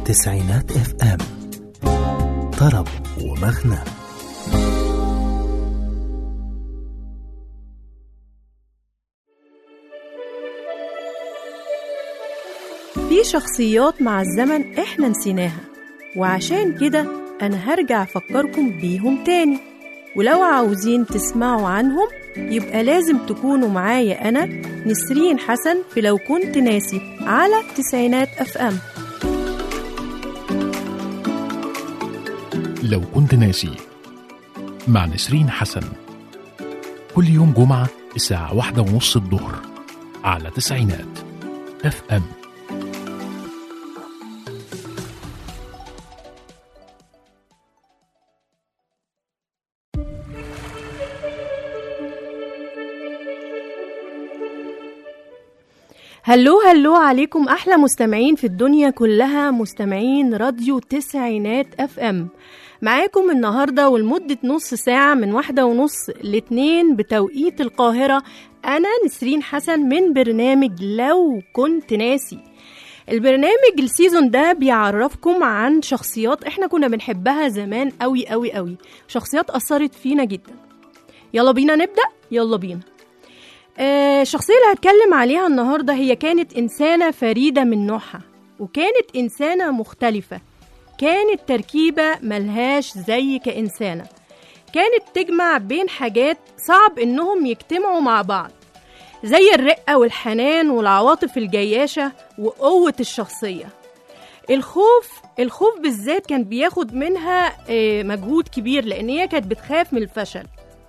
تسعينات اف ام طرب ومغنى في شخصيات مع الزمن احنا نسيناها وعشان كده انا هرجع افكركم بيهم تاني ولو عاوزين تسمعوا عنهم يبقى لازم تكونوا معايا انا نسرين حسن في لو كنت ناسي على تسعينات اف ام لو كنت ناسي مع نسرين حسن كل يوم جمعة الساعة واحدة ونص الظهر على تسعينات اف ام هلو هلو عليكم احلى مستمعين في الدنيا كلها مستمعين راديو تسعينات اف ام معاكم النهارده ولمدة نص ساعة من واحدة ونص لاتنين بتوقيت القاهرة أنا نسرين حسن من برنامج لو كنت ناسي البرنامج السيزون ده بيعرفكم عن شخصيات احنا كنا بنحبها زمان قوي قوي قوي شخصيات أثرت فينا جدا يلا بينا نبدأ يلا بينا آه، الشخصية اللي هتكلم عليها النهاردة هي كانت إنسانة فريدة من نوعها وكانت إنسانة مختلفة كانت تركيبة ملهاش زي كإنسانة كانت تجمع بين حاجات صعب إنهم يجتمعوا مع بعض زي الرقة والحنان والعواطف الجياشة وقوة الشخصية الخوف الخوف بالذات كان بياخد منها آه، مجهود كبير لأن هي كانت بتخاف من الفشل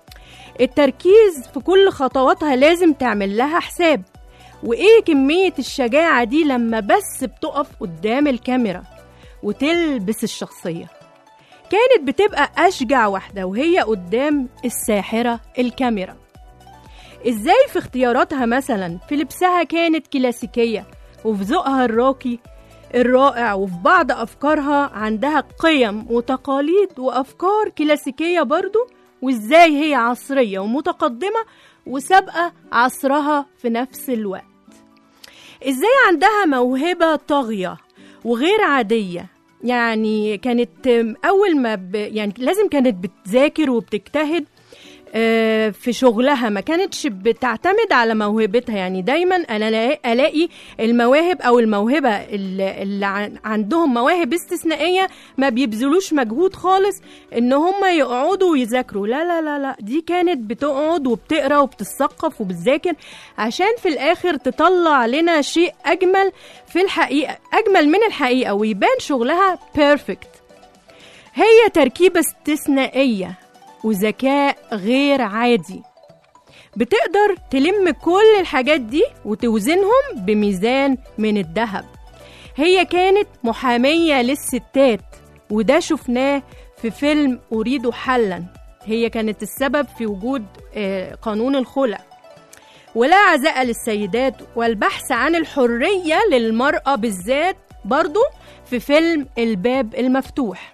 التركيز في كل خطواتها لازم تعمل لها حساب وإيه كمية الشجاعة دي لما بس بتقف قدام الكاميرا وتلبس الشخصية كانت بتبقى أشجع واحدة وهي قدام الساحرة الكاميرا إزاي في اختياراتها مثلا في لبسها كانت كلاسيكية وفي ذوقها الراقي الرائع وفي بعض أفكارها عندها قيم وتقاليد وأفكار كلاسيكية برضو وإزاي هي عصرية ومتقدمة وسابقة عصرها في نفس الوقت إزاي عندها موهبة طاغية وغير عادية يعني كانت أول ما ب... يعني لازم كانت بتذاكر وبتجتهد آه، في شغلها ما كانتش بتعتمد على موهبتها يعني دايما انا لا- الاقي المواهب او الموهبه اللي اللي عن- عندهم مواهب استثنائيه ما بيبذلوش مجهود خالص ان هم يقعدوا ويذاكروا لا لا لا لا دي كانت بتقعد وبتقرا وبتثقف وبتذاكر عشان في الاخر تطلع لنا شيء اجمل في الحقيقه اجمل من الحقيقه ويبان شغلها بيرفكت هي تركيبة استثنائية وذكاء غير عادي بتقدر تلم كل الحاجات دي وتوزنهم بميزان من الذهب هي كانت محامية للستات وده شفناه في فيلم أريد حلا هي كانت السبب في وجود آه، قانون الخلع ولا عزاء للسيدات والبحث عن الحرية للمرأة بالذات برضو في فيلم الباب المفتوح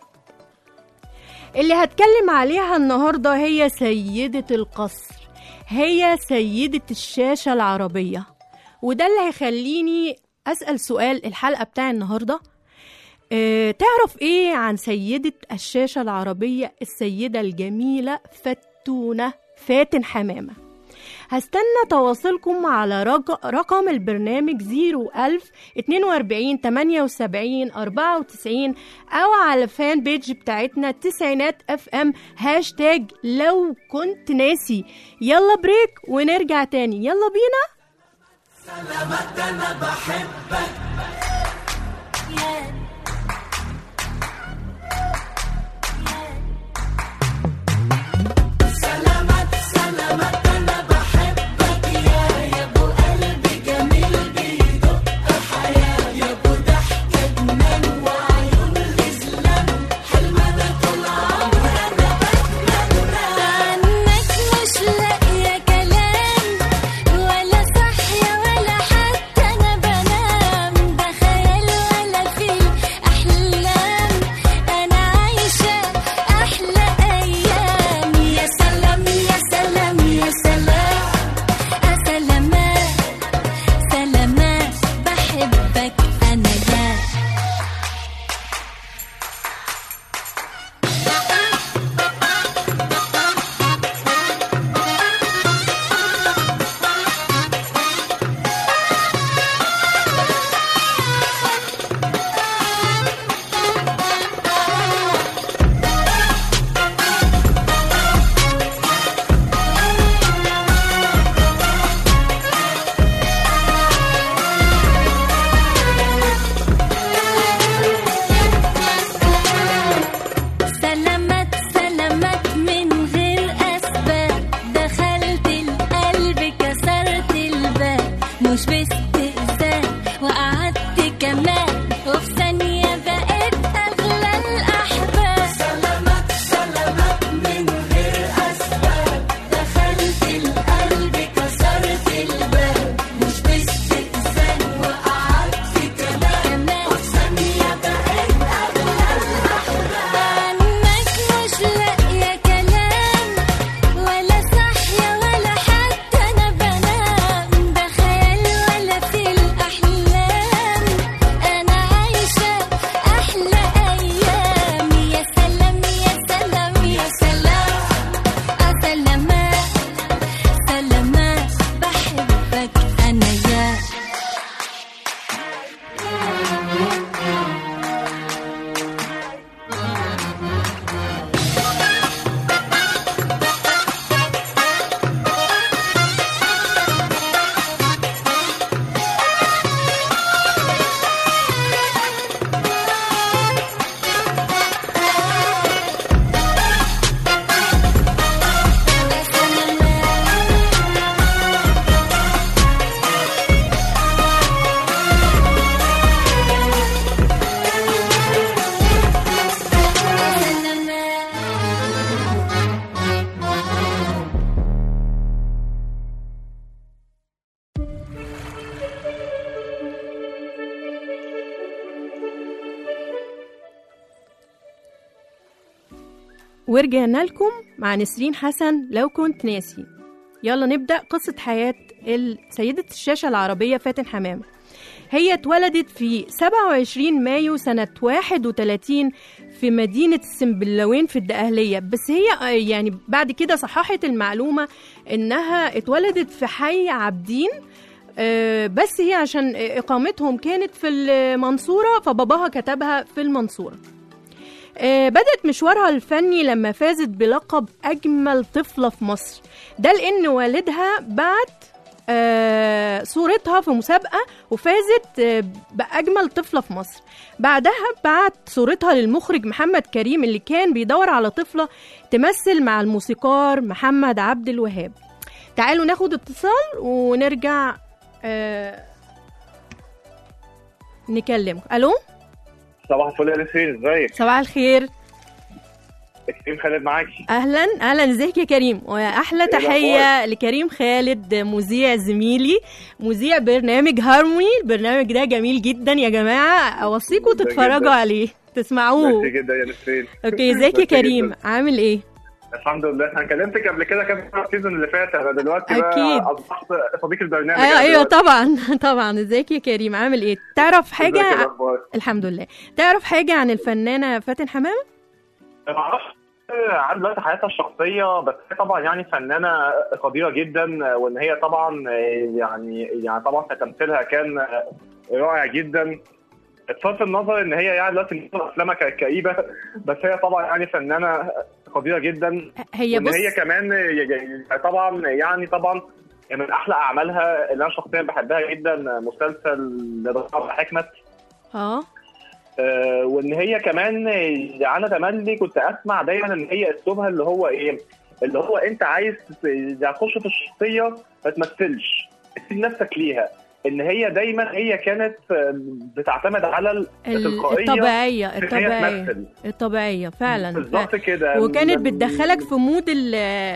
اللي هتكلم عليها النهاردة هي سيدة القصر هي سيدة الشاشة العربية وده اللي هيخليني أسأل سؤال الحلقة بتاع النهاردة اه تعرف ايه عن سيدة الشاشة العربية السيدة الجميلة فتونة فاتن حمامة هستنى تواصلكم على رق- رقم البرنامج 01000 42 78 94 أو على الفان بيج بتاعتنا تسعينات اف ام هاشتاج لو كنت ناسي يلا بريك ونرجع تاني يلا بينا عنك مش لاقية كلام ولا صحية ولا حتى أنا بنام ده خيال ولا فيه مش باستئذان وقعدت كمان وفي ثانية بقيت أغلى الأحباب سلامات سلامات من غير أسباب دخلت القلب كسرت الباب مش باستئذان وقعدت كمان وفي ثانية بقيت أغلى الأحباب عنك مش لاقية كلام ولا صحية ولا حتى أنا بنام ده خيال ولا في الأحلام أنا عايشة أحلى أيام يا سلام يا سلام يا سلام آه سلامات سلامات بحبك أنا يا ورجعنا لكم مع نسرين حسن لو كنت ناسي يلا نبدأ قصة حياة ال- سيدة الشاشة العربية فاتن حمامة هي اتولدت في 27 مايو سنة 31 في مدينة السنبلاوين في الدقهلية بس هي آه، يعني بعد كده صححت المعلومة إنها اتولدت في حي عابدين آه، بس هي عشان إقامتهم كانت في المنصورة فباباها كتبها في المنصورة آه، بدأت مشوارها الفني لما فازت بلقب أجمل طفلة في مصر ده لأن والدها بعت آه، صورتها في مسابقة وفازت آه، بأجمل طفلة في مصر بعدها بعت صورتها للمخرج محمد كريم اللي كان بيدور على طفلة تمثل مع الموسيقار محمد عبد الوهاب تعالوا ناخد اتصال ونرجع آه، نكلم الو صباح الفل يا نسرين ازيك؟ صباح الخير كريم خالد معاكي اهلا اهلا ازيك يا كريم واحلى إيه تحيه لكريم خالد مذيع زميلي مذيع برنامج هارموني البرنامج ده جميل جدا يا جماعه اوصيكم جدا تتفرجوا جدا. عليه تسمعوه ميرسي جدا يا نسرين اوكي ازيك يا ميرسي كريم جدا. عامل ايه الحمد لله انا كلمتك قبل كده كان في السيزون اللي فات انا دلوقتي أكيد. بقى اصبحت صديق البرنامج ايوه أنا ايوه دلوقتي. طبعا طبعا ازيك يا كريم عامل ايه تعرف حاجه ازيك يا ع- أخبار؟ الحمد لله تعرف حاجه عن الفنانه فاتن حمامه ما اعرفش عن دلوقتي حياتها الشخصيه بس هي طبعا يعني فنانه قديره جدا وان هي طبعا يعني يعني طبعا تمثيلها كان رائع جدا بصرف النظر ان هي يعني دلوقتي افلامها كانت كئيبه بس هي طبعا يعني فنانه قديره جدا هي وان بص هي كمان ي- طبعا يعني طبعا من احلى اعمالها اللي انا شخصيا بحبها جدا مسلسل رضا حكمت اه آه، وان هي كمان انا تملي كنت اسمع دايما ان هي اسلوبها اللي هو ايه اللي هو انت عايز تخش في الشخصيه ما تمثلش تسيب نفسك ليها ان هي دايما هي كانت آه، بتعتمد على ال- التلقائيه الطبيعيه في إن هي الطبيعيه تمثل الطبيعيه فعلا بالظبط كده وكانت من- بتدخلك في مود ال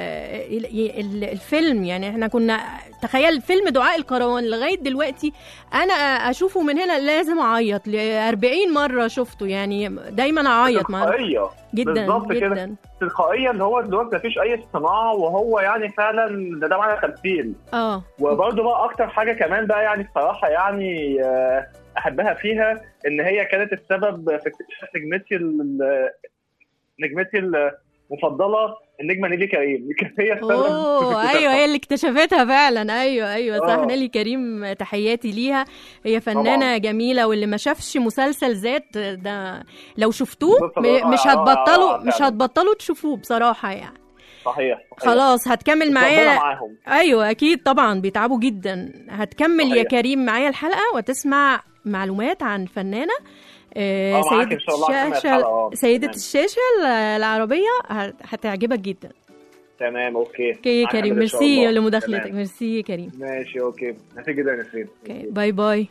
ال ال الفيلم يعني احنا كنا تخيل فيلم دعاء الكروان لغايه دلوقتي انا اشوفه من هنا لازم اعيط ل 40 مره شفته يعني دايما اعيط مع تلقائيه جدا بالظبط كده. جدا تلقائيه اللي هو دلوقتي مفيش اي اصطناع وهو يعني فعلا ده ده معنى تمثيل اه وبرضه بقى اكتر حاجه كمان بقى يعني الصراحه يعني آه، احبها فيها ان هي كانت السبب في اكتشاف نجمتي ال- نجمتي المفضله النجمه نيلي كريم كانت هي السبب في اوه اكتشافها. ايوه هي اللي اكتشفتها فعلا ايوه ايوه صح آه. نيلي كريم تحياتي ليها هي فنانه طبعاً. جميله واللي ما شافش مسلسل ذات ده لو شفتوه بص، م- آه، مش آه، هتبطلوا آه، مش فعلاً. هتبطلوا تشوفوه بصراحه يعني صحيح صحيح. خلاص هتكمل ربنا معايا معاهم ايوه اكيد طبعا بيتعبوا جدا هتكمل يا صحيح. كريم معايا الحلقه وتسمع معلومات عن فنانه آه، آه، معاك سيدة إن شاء الله هسمع الشاشة الحلقة، آه، سيدة تمام. الشاشة ال- العربية هت- هتعجبك جدا تمام اوكي اوكي يا هعمل كريم إن شاء ميرسي الله. لمداخلتك تمام. ميرسي يا كريم ماشي اوكي ميرسي جدا يا نسرين اوكي باي باي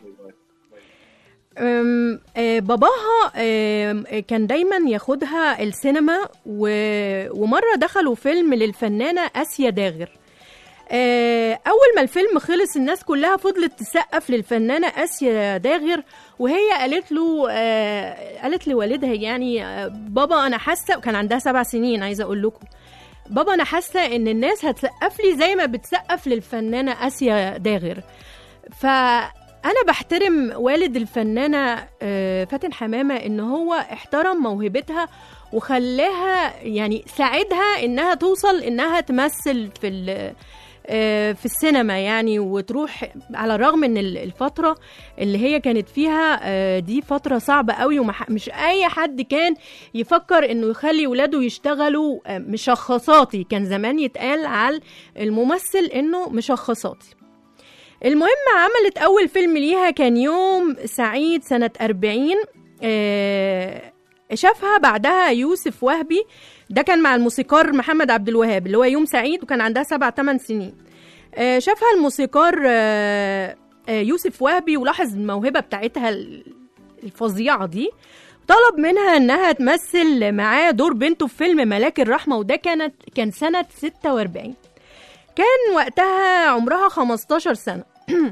أم، آه، باباها آم، آه، كان دايما ياخدها السينما و... ومرة دخلوا فيلم للفنانة آسيا داغر آه، أول ما الفيلم خلص الناس كلها فضلت تسقف للفنانة آسيا داغر وهي قالت له آه، قالت لوالدها يعني آه، بابا أنا حاسة وكان عندها سبع سنين عايزة أقول لكم بابا أنا حاسة إن الناس هتسقف لي زي ما بتسقف للفنانة آسيا داغر فأنا بحترم والد الفنانة آه، فاتن حمامة إن هو احترم موهبتها وخلاها يعني ساعدها إنها توصل إنها تمثل في ال- آه، في السينما يعني وتروح على الرغم ان ال- الفتره اللي هي كانت فيها آه، دي فتره صعبه قوي ومش اي حد كان يفكر انه يخلي ولاده يشتغلوا آه، مشخصاتي كان زمان يتقال على الممثل انه مشخصاتي المهم عملت أول فيلم ليها كان يوم سعيد سنة 40 آه، شافها بعدها يوسف وهبي ده كان مع الموسيقار محمد عبد الوهاب اللي هو يوم سعيد وكان عندها سبع ثمان سنين آه، شافها الموسيقار آه، آه، يوسف وهبي ولاحظ الموهبة بتاعتها ال- الفظيعة دي طلب منها انها تمثل معاه دور بنته في فيلم ملاك الرحمة وده كانت كان سنة 46 كان وقتها عمرها 15 سنة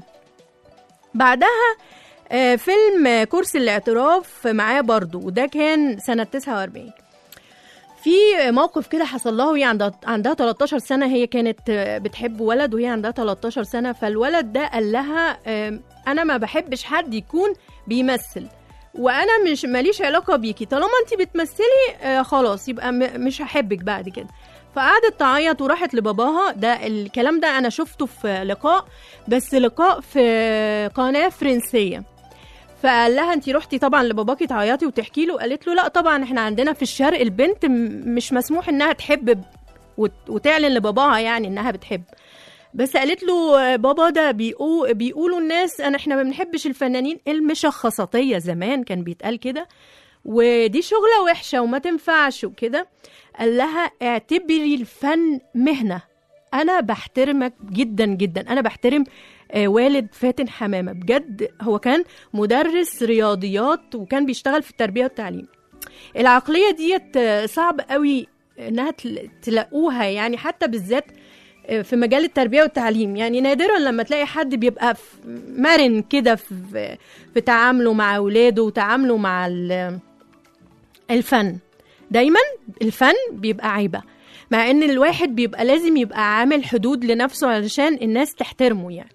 بعدها آه، فيلم آه، كرسي الاعتراف معاه برضو وده كان سنة 49 في موقف كده حصل لها وهي عندها عندها 13 سنة هي كانت آه، بتحب ولد وهي عندها 13 سنة فالولد ده قال لها آم، أنا ما بحبش حد يكون بيمثل وانا مش ماليش علاقه بيكي طالما انت بتمثلي آه خلاص يبقى م- مش هحبك بعد كده فقعدت تعيط وراحت لباباها ده الكلام ده انا شفته في لقاء بس لقاء في قناه فرنسيه فقال لها انت رحتي طبعا لباباكي تعيطي وتحكي له قالت له لا طبعا احنا عندنا في الشرق البنت م- مش مسموح انها تحب ب- وت- وتعلن لباباها يعني انها بتحب بس قالت له آه، بابا ده بيقو بيقولوا الناس انا احنا ما بنحبش الفنانين المشخصاتيه زمان كان بيتقال كده ودي شغله وحشه وما تنفعش وكده قال لها اعتبري الفن مهنه انا بحترمك جدا جدا انا بحترم آه، والد فاتن حمامه بجد هو كان مدرس رياضيات وكان بيشتغل في التربيه والتعليم العقليه ديت آه، صعب قوي انها تل- تلاقوها يعني حتى بالذات آه، في مجال التربيه والتعليم يعني نادرا لما تلاقي حد بيبقى في- مرن كده في في تعامله مع اولاده وتعامله مع ال- الفن دايما الفن بيبقى عيبه مع ان الواحد بيبقى لازم يبقى عامل حدود لنفسه علشان الناس تحترمه يعني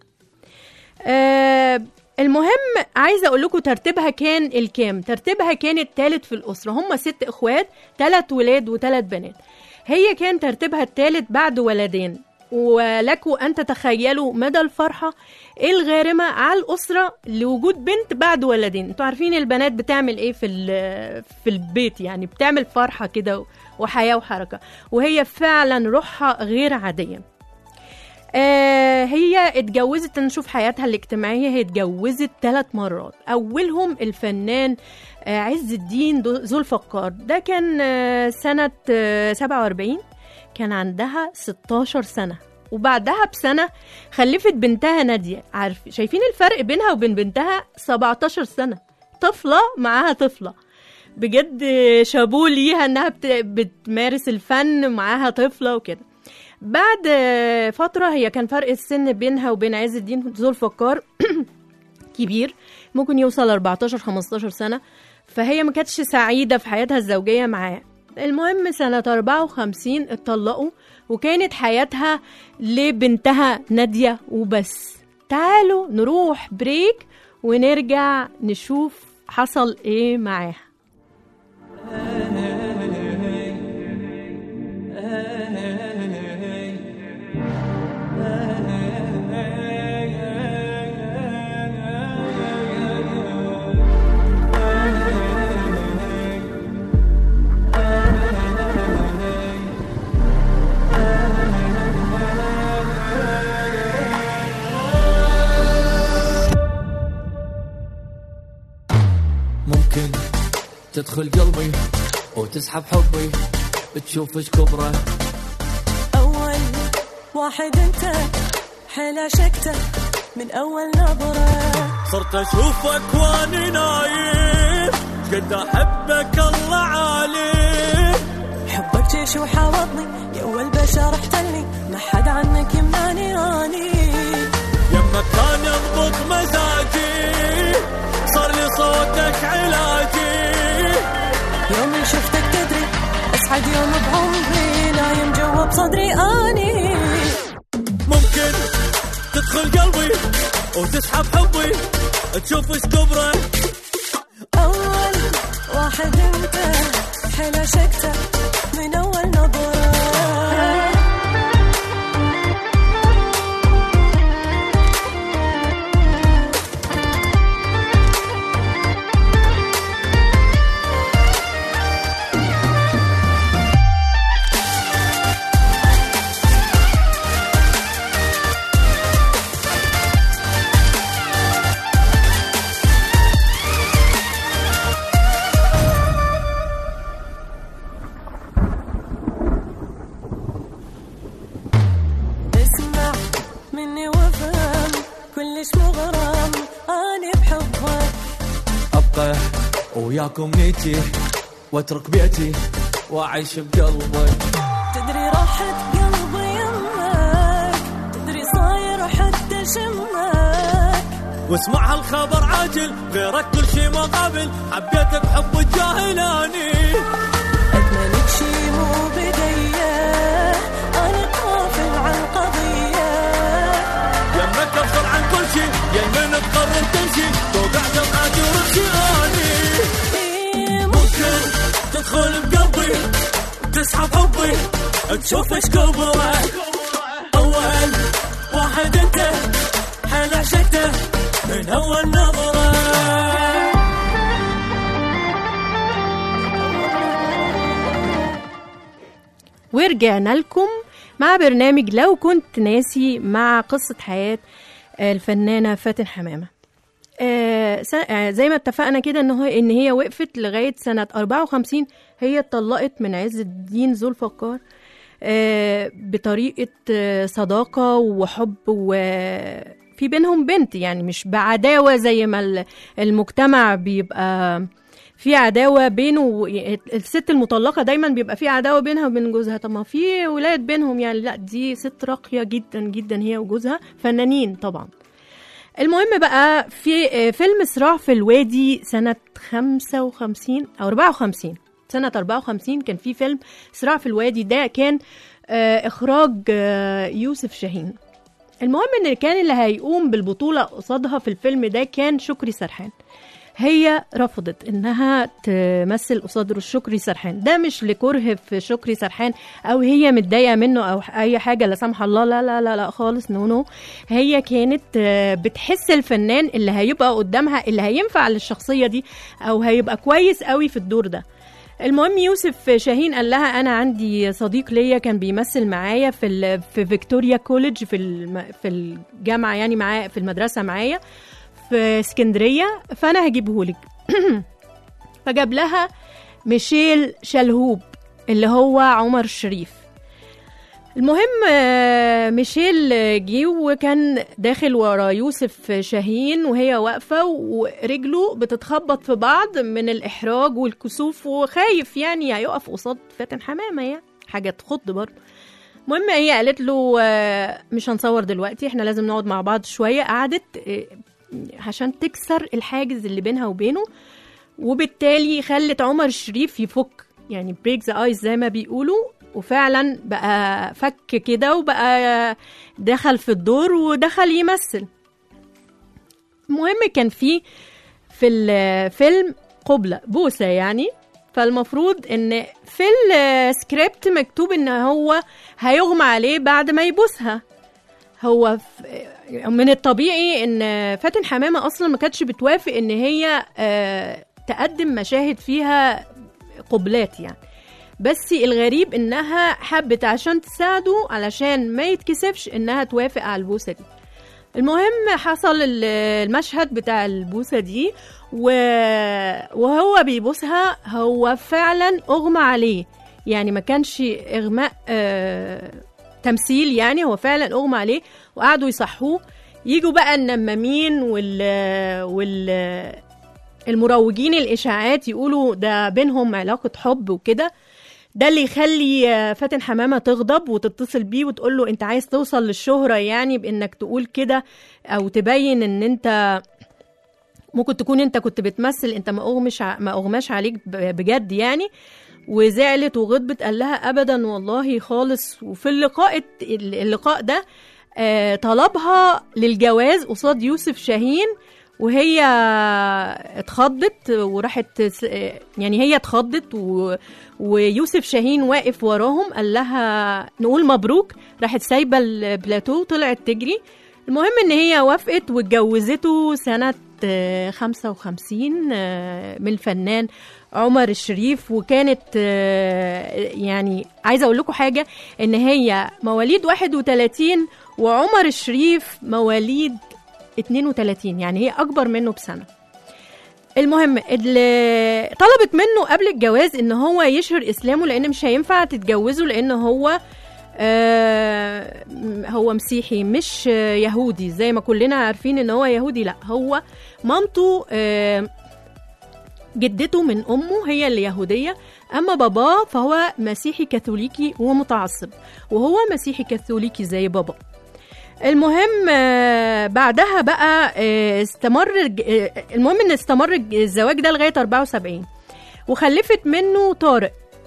آه المهم عايزه اقول لكم ترتيبها كان الكام ترتيبها كان الثالث في الاسره هم ست اخوات ثلاث ولاد وثلاث بنات هي كان ترتيبها الثالث بعد ولدين ولكم ان تتخيلوا مدى الفرحه الغارمه على الاسره لوجود بنت بعد ولدين انتوا عارفين البنات بتعمل ايه في ال- في البيت يعني بتعمل فرحه كده وحياه وحركه وهي فعلا روحها غير عاديه آه هي اتجوزت نشوف حياتها الاجتماعية هي اتجوزت ثلاث مرات أولهم الفنان آه عز الدين دو- ذو الفقار ده كان آه سنة آه 47 كان عندها 16 سنة وبعدها بسنة خلفت بنتها نادية عارف شايفين الفرق بينها وبين بنتها 17 سنة طفلة معاها طفلة بجد شابوه ليها انها بت- بتمارس الفن معاها طفلة وكده بعد آه، فترة هي كان فرق السن بينها وبين عز الدين ذو الفقار كبير ممكن يوصل 14 15 سنة فهي ما كانتش سعيدة في حياتها الزوجية معاه المهم سنة 54 اتطلقوا وكانت حياتها لبنتها نادية وبس تعالوا نروح بريك ونرجع نشوف حصل ايه معاها ممكن تدخل قلبي وتسحب حبي تشوف ايش كبره اول واحد انت حيل عشقته من اول نظره صرت اشوفك واني نايم قد احبك الله عليه حبك جيش وحاوطني يا اول بشر احتلني ما حد عنك يمنعني اني يمك كان يضبط مزاجي صار لي صوتك علاجي يوم اللي شفتك تدري اسعد يوم بعمري نايم جوا بصدري اني ممكن تدخل قلبي وتسحب حبي تشوف ايش كبره اول واحد انت حيل عشقته من اول نظره اسمع مني وافهم كلش مغرم اني بحبك ابقى وياكم نيتي واترك بيتي واعيش بقلبك تدري راحت قلبي يمك تدري صاير حتى شمك واسمع هالخبر عاجل غيرك كل شي مقابل حبيتك حب الجاهلاني اتمنى شي مو بديه انا قافل عن قضيه يمك افصل عن كل شي يمين تقرر تمشي توقع دمعتي ورمشي اني إيه ممكن تدخل بقلبي تسحب حبي تشوف ايش كبره اول واحد انت حيل عشقته من اول نظره ورجعنا لكم مع برنامج لو كنت ناسي مع قصة حياة الفنانة فاتن حمامة آه، س- آه، زي ما اتفقنا كده ان هو ان هي وقفت لغايه سنه 54 هي اتطلقت من عز الدين ذو الفقار آه، بطريقه آه، صداقه وحب وفي بينهم بنت يعني مش بعداوه زي ما ال- المجتمع بيبقى في عداوه بينه و- الست المطلقه دايما بيبقى في عداوه بينها وبين جوزها طب ما في ولاد بينهم يعني لا دي ست راقيه جدا جدا هي وجوزها فنانين طبعا المهم بقى في آه، فيلم صراع في الوادي سنة 55 أو 54 سنة 54 كان في فيلم صراع في الوادي ده كان آه، إخراج آه، يوسف شاهين المهم إن كان اللي هيقوم بالبطولة قصادها في الفيلم ده كان شكري سرحان هي رفضت انها تمثل قصاد شكري سرحان ده مش لكره في شكري سرحان او هي متضايقه منه او اي حاجه لا سمح الله لا لا لا لا خالص نو نو هي كانت آه، بتحس الفنان اللي هيبقى قدامها اللي هينفع للشخصيه دي او هيبقى كويس قوي في الدور ده المهم يوسف شاهين قال لها انا عندي صديق ليا كان بيمثل معايا في ال- في فيكتوريا كوليدج في الم- في الجامعه يعني معايا في المدرسه معايا في اسكندريه فانا هجيبهولك فجاب لها ميشيل شلهوب اللي هو عمر الشريف المهم آه، ميشيل جه وكان داخل ورا يوسف شاهين وهي واقفة ورجله بتتخبط في بعض من الإحراج والكسوف وخايف يعني هيقف قصاد فاتن حمامة يعني حاجة تخض برضه المهم هي قالت له آه، مش هنصور دلوقتي احنا لازم نقعد مع بعض شوية قعدت آه، عشان تكسر الحاجز اللي بينها وبينه وبالتالي خلت عمر الشريف يفك يعني بريك ذا ايس زي ما بيقولوا وفعلا بقى فك كده وبقى دخل في الدور ودخل يمثل المهم كان في في الفيلم قبلة بوسة يعني فالمفروض ان في السكريبت مكتوب ان هو هيغمى عليه بعد ما يبوسها هو ف- من الطبيعي ان فاتن حمامه اصلا ما كانتش بتوافق ان هي آه، تقدم مشاهد فيها قبلات يعني بس الغريب انها حبت عشان تساعده علشان ما يتكسفش انها توافق على البوسه دي المهم حصل ال- المشهد بتاع البوسه دي و... وهو بيبوسها هو فعلا اغمى عليه يعني ما كانش اغماء آه، تمثيل يعني هو فعلا اغمى عليه وقعدوا يصحوه يجوا بقى النمامين وال وال المروجين الاشاعات يقولوا ده بينهم علاقه حب وكده ده اللي يخلي آه، فاتن حمامه تغضب وتتصل بيه وتقول له انت عايز توصل للشهره يعني بانك تقول كده او تبين ان انت ممكن تكون انت كنت بتمثل انت ما اغمش ع- ما اغماش عليك ب- بجد يعني وزعلت وغضبت قال لها ابدا والله خالص وفي اللقاء الت- اللقاء ده آه، طلبها للجواز قصاد يوسف شاهين وهي اتخضت وراحت س- آه، يعني هي اتخضت و... ويوسف شاهين واقف وراهم قال لها نقول مبروك راحت سايبه البلاتو وطلعت تجري المهم ان هي وافقت واتجوزته سنه آه، 55 آه، من الفنان عمر الشريف وكانت آه، يعني عايزه اقول لكم حاجه ان هي مواليد 31 وعمر الشريف مواليد 32 يعني هي اكبر منه بسنه المهم اللي طلبت منه قبل الجواز ان هو يشهر اسلامه لان مش هينفع تتجوزه لان هو آه هو مسيحي مش آه، يهودي زي ما كلنا عارفين ان هو يهودي لا هو مامته آه جدته من امه هي اللي يهوديه اما باباه فهو مسيحي كاثوليكي ومتعصب وهو مسيحي كاثوليكي زي بابا المهم آه، بعدها بقى آه، استمر الج- آه، المهم ان استمر الج- الزواج ده لغايه 74 وخلفت منه طارق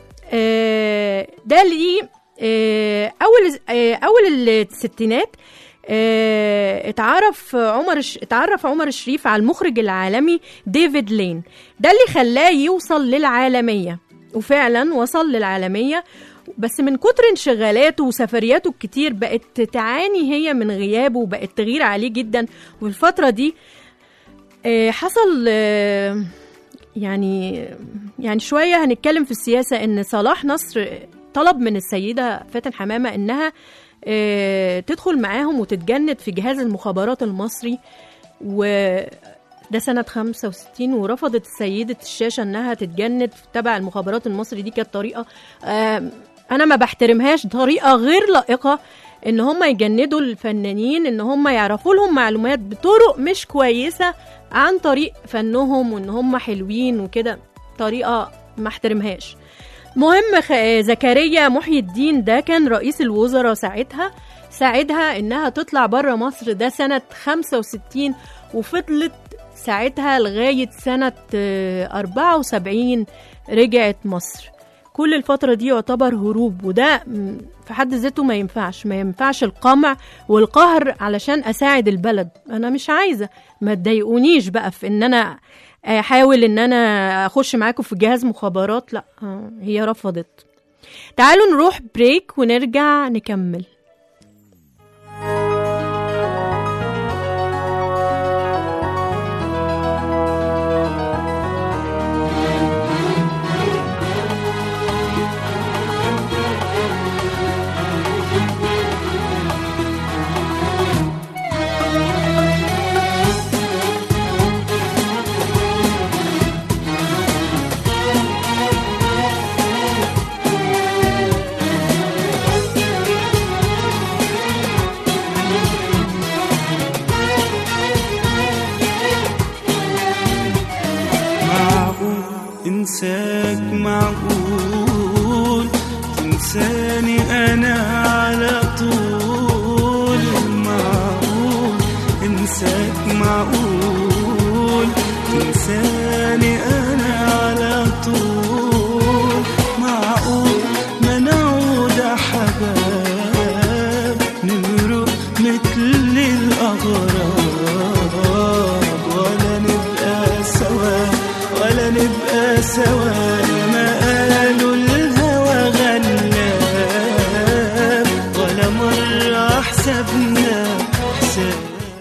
آه، ده ليه آه، اول آه، اول الستينات آه، اتعرف عمر الش- اتعرف عمر الشريف على المخرج العالمي ديفيد لين ده اللي خلاه يوصل للعالميه وفعلا وصل للعالميه بس من كتر انشغالاته وسفرياته الكتير بقت تعاني هي من غيابه وبقت تغير عليه جدا وفي الفترة دي آه، حصل آه، يعني يعني شوية هنتكلم في السياسة إن صلاح نصر طلب من السيدة فاتن حمامة إنها آه، تدخل معاهم وتتجند في جهاز المخابرات المصري و ده سنة 65 ورفضت سيدة الشاشة إنها تتجند تبع المخابرات المصري دي كانت طريقة آم، أنا ما بحترمهاش طريقة غير لائقة إن هم يجندوا الفنانين إن هم يعرفوا لهم معلومات بطرق مش كويسة عن طريق فنهم وإن هم حلوين وكده طريقة ما احترمهاش مهم خ- زكريا محي الدين ده كان رئيس الوزراء ساعتها ساعدها انها تطلع بره مصر ده سنة 65 وفضلت ساعتها لغاية سنة آه، 74 رجعت مصر كل الفترة دي يعتبر هروب وده م، في حد ذاته ما ينفعش ما ينفعش القمع والقهر علشان أساعد البلد أنا مش عايزة ما تضايقونيش بقى في إن أنا احاول ان انا اخش معاكم في جهاز مخابرات لا آه، هي رفضت تعالوا نروح بريك ونرجع نكمل معقول انساك معقول تنساني انا على طول معقول انساك معقول تنساني انا على طول معقول ما نعود حباب نمرق مثل الاغراب ولا نبقى سوا ولا نبقى سوا ما قالوا الهوى غلاب ولا مرة حسبنا حساب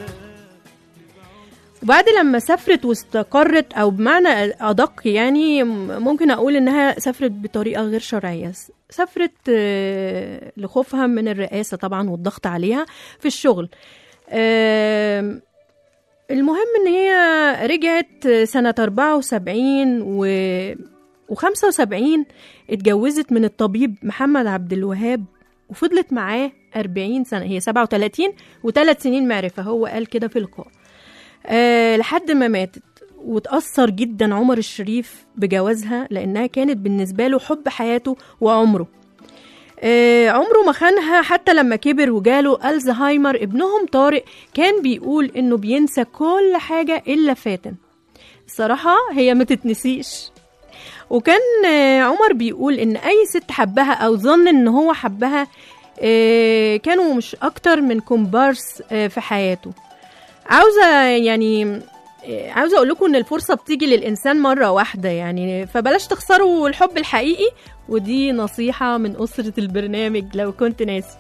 وبعد لما سافرت واستقرت او بمعنى ادق يعني م- ممكن اقول انها سافرت بطريقه غير شرعيه س- سافرت آه، لخوفها من الرئاسه طبعا والضغط عليها في الشغل آم، المهم ان هي رجعت سنه 74 و و75 اتجوزت من الطبيب محمد عبد الوهاب وفضلت معاه 40 سنة هي 37 وثلاث سنين معرفة هو قال كده في لقاء أه لحد ما ماتت وتأثر جدا عمر الشريف بجوازها لأنها كانت بالنسبة له حب حياته وعمره آه، عمره ما خانها حتى لما كبر وجاله ألزهايمر ابنهم طارق كان بيقول إنه بينسى كل حاجة إلا فاتن الصراحة هي ما تتنسيش وكان آه، عمر بيقول إن أي ست حبها أو ظن إن هو حبها آه، كانوا مش أكتر من كومبارس آه، في حياته عاوزة يعني آه، عاوزة أقول لكم إن الفرصة بتيجي للإنسان مرة واحدة يعني فبلاش تخسروا الحب الحقيقي ودي نصيحة من أسرة البرنامج لو كنت ناسي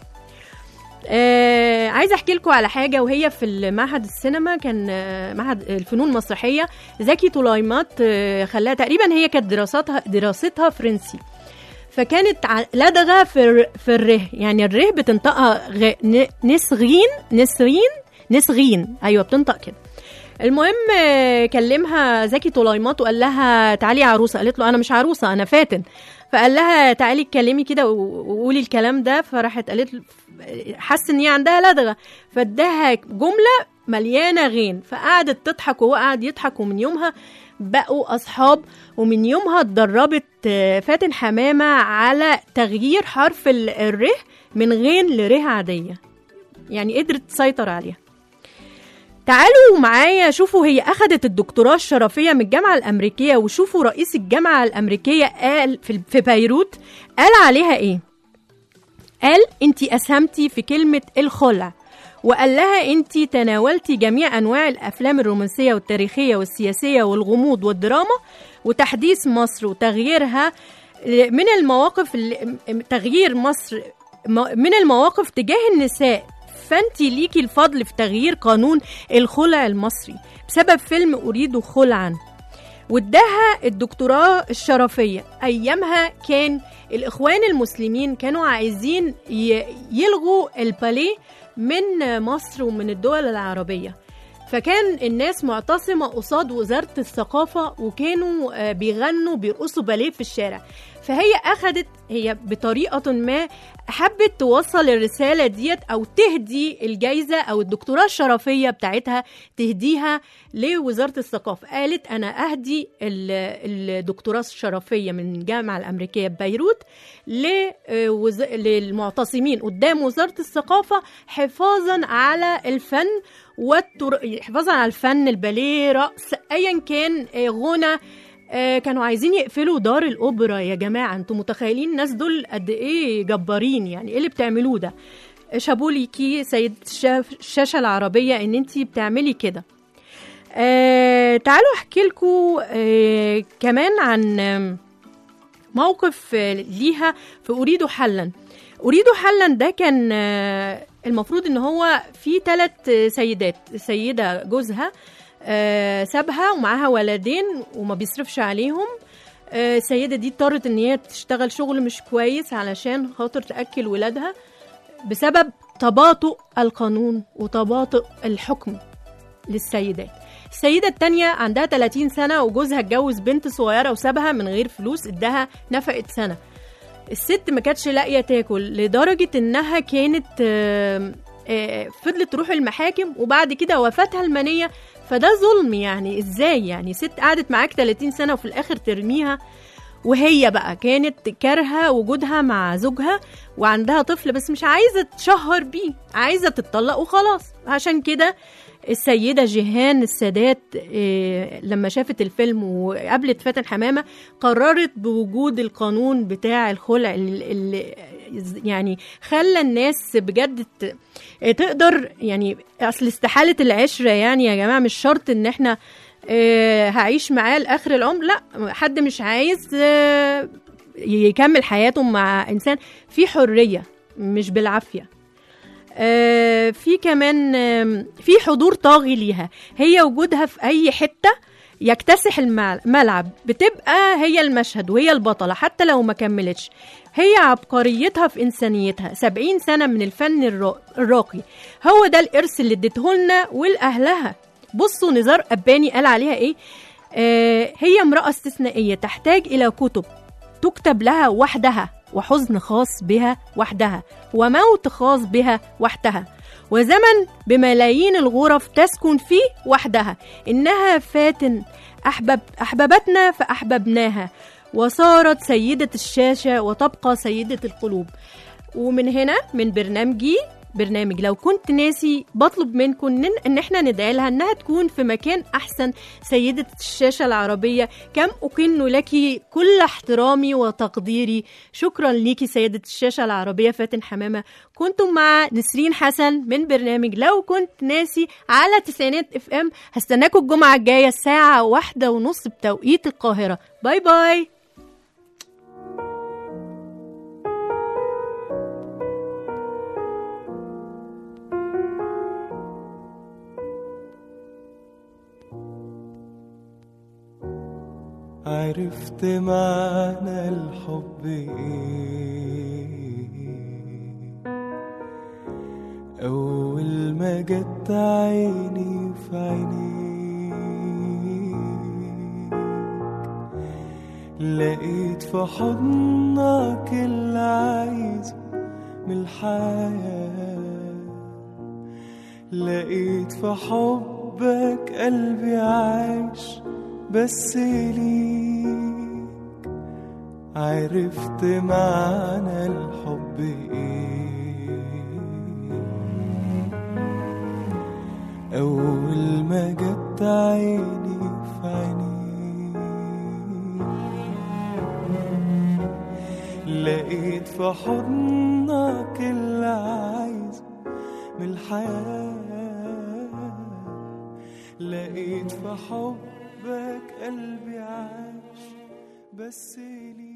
آه عايزه احكي لكم على حاجه وهي في معهد السينما كان آه، معهد الفنون المسرحيه زكي طليمات آه، خلاها تقريبا هي كانت دراستها دراستها فرنسي فكانت ع- لدغه في الر- في الره يعني الره بتنطقها غ... ن- نسغين نسرين نسغين ايوه بتنطق كده المهم آه، كلمها زكي طليمات وقال لها تعالي يا عروسه قالت له انا مش عروسه انا فاتن فقال لها تعالي اتكلمي كده و- وقولي الكلام ده فراحت قالت له حس ان هي عندها لدغه فاداها جمله مليانه غين فقعدت تضحك وهو قعد يضحك ومن يومها بقوا اصحاب ومن يومها اتدربت آه، فاتن حمامه على تغيير حرف ال- الره من غين لره عاديه يعني قدرت تسيطر عليها تعالوا معايا شوفوا هي أخدت الدكتوراه الشرفية من الجامعة الأمريكية وشوفوا رئيس الجامعة الأمريكية قال في في بيروت قال عليها إيه قال أنت أسهمتي في كلمة الخلع وقال لها أنت تناولتي جميع أنواع الأفلام الرومانسية والتاريخية والسياسية والغموض والدراما وتحديث مصر وتغييرها من المواقف اللي- تغيير مصر م- من المواقف تجاه النساء فانت ليكي الفضل في تغيير قانون الخلع المصري بسبب فيلم اريد خلعا واداها الدكتوراه الشرفيه ايامها كان الاخوان المسلمين كانوا عايزين ي- يلغوا الباليه من مصر ومن الدول العربيه فكان الناس معتصمة قصاد وزارة الثقافة وكانوا آه، بيغنوا بيرقصوا باليه في الشارع فهي أخدت هي بطريقة ما حبت توصل الرسالة ديت أو تهدي الجايزة أو الدكتوراه الشرفية بتاعتها تهديها لوزارة الثقافة قالت أنا أهدي ال- الدكتوراه الشرفية من الجامعة الأمريكية ببيروت لوز- للمعتصمين قدام وزارة الثقافة حفاظا على الفن والتر... حفاظا على الفن الباليه رقص ايا كان آه، غنى آه، كانوا عايزين يقفلوا دار الاوبرا يا جماعه انتوا متخيلين الناس دول قد ايه جبارين يعني ايه اللي بتعملوه ده شابوا ليكي سيد الشاف- الشاشه العربيه ان انت بتعملي كده آه تعالوا احكي لكم آه كمان عن آم، موقف آه، ليها في اريد حلا اريد حلا ده كان آه، المفروض ان هو في ثلاث سيدات سيده جوزها آه، سابها ومعاها ولدين وما بيصرفش عليهم آه، السيده دي اضطرت ان هي تشتغل شغل مش كويس علشان خاطر تاكل ولادها بسبب تباطؤ القانون وتباطؤ الحكم للسيدات السيدة التانية عندها 30 سنة وجوزها اتجوز بنت صغيرة وسابها من غير فلوس اداها نفقة سنة الست ما كانتش لاقية تاكل لدرجة انها كانت آم، آه، فضلت تروح المحاكم وبعد كده وفاتها المنية فده ظلم يعني ازاي يعني ست قعدت معاك 30 سنة وفي الاخر ترميها وهي بقى كانت كارهه وجودها مع زوجها وعندها طفل بس مش عايزه تشهر بيه عايزه تتطلق وخلاص عشان كده السيده جيهان السادات إيه، لما شافت الفيلم وقابلت فاتن حمامه قررت بوجود القانون بتاع الخلع اللي اللي يعني خلى الناس بجد ت- تقدر يعني اصل استحاله العشره يعني يا جماعه مش شرط ان احنا آه، هعيش معاه لاخر العمر لا حد مش عايز آه، يكمل حياته مع انسان في حريه مش بالعافيه آه، في كمان آم، في حضور طاغي ليها هي وجودها في اي حته يكتسح المع- الملعب بتبقى هي المشهد وهي البطلة حتى لو ما كملتش هي عبقريتها في إنسانيتها سبعين سنة من الفن الرا- الراقي هو ده الإرث اللي اديتهولنا ولأهلها بصوا نزار أباني قال عليها إيه آه هي امرأة استثنائية تحتاج إلى كتب تكتب لها وحدها وحزن خاص بها وحدها وموت خاص بها وحدها وزمن بملايين الغرف تسكن فيه وحدها إنها فاتن أحبب أحببتنا فأحببناها وصارت سيدة الشاشة وتبقى سيدة القلوب ومن هنا من برنامجي برنامج لو كنت ناسي بطلب منكم إن, ان احنا ندعي لها انها تكون في مكان احسن سيدة الشاشة العربية كم اكن لك كل احترامي وتقديري شكرا ليكي سيدة الشاشة العربية فاتن حمامة كنتم مع نسرين حسن من برنامج لو كنت ناسي على تسعينات اف ام هستناكم الجمعة الجاية الساعة واحدة ونص بتوقيت القاهرة باي باي عرفت معنى الحب ايه أول ما جت عيني في عينيك لقيت في حضنك اللي عايزه من الحياة لقيت في حبك قلبي عايش بس ليك عرفت معنى الحب ايه أول ما جت عيني في عينيك لقيت في حضنك اللي عايز من الحياة لقيت في حبك قلبي عاش بس ليه